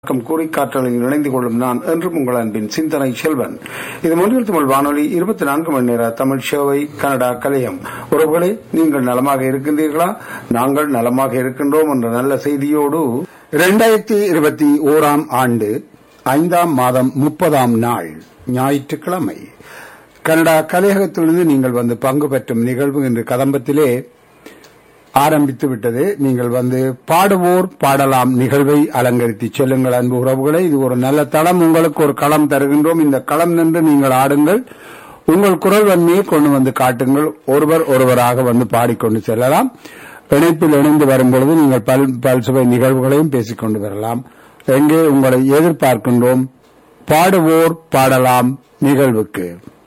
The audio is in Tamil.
வணக்கம் கூறி காற்றலையில் இணைந்து கொள்ளும் நான் என்றும் உங்கள் அன்பின் சிந்தனை செல்வன் இது மொழியில் தமிழ் வானொலி இருபத்தி நான்கு மணி நேர தமிழ் சேவை கனடா கலையம் உறவுகளே நீங்கள் நலமாக இருக்கின்றீர்களா நாங்கள் நலமாக இருக்கின்றோம் என்ற நல்ல செய்தியோடு இரண்டாயிரத்தி இருபத்தி ஓராம் ஆண்டு ஐந்தாம் மாதம் முப்பதாம் நாள் ஞாயிற்றுக்கிழமை கனடா கலையகத்திலிருந்து நீங்கள் வந்து பங்கு பெற்றும் நிகழ்வு இன்று கதம்பத்திலே ஆரம்பித்து விட்டது நீங்கள் வந்து பாடுவோர் பாடலாம் நிகழ்வை அலங்கரித்து செல்லுங்கள் அன்பு உறவுகளை இது ஒரு நல்ல தளம் உங்களுக்கு ஒரு களம் தருகின்றோம் இந்த களம் நின்று நீங்கள் ஆடுங்கள் உங்கள் குரல் வன்மையை கொண்டு வந்து காட்டுங்கள் ஒருவர் ஒருவராக வந்து பாடிக்கொண்டு செல்லலாம் இணைப்பில் இணைந்து வரும்பொழுது நீங்கள் பல் பல்சுவை நிகழ்வுகளையும் பேசிக்கொண்டு வரலாம் எங்கே உங்களை எதிர்பார்க்கின்றோம் பாடுவோர் பாடலாம் நிகழ்வுக்கு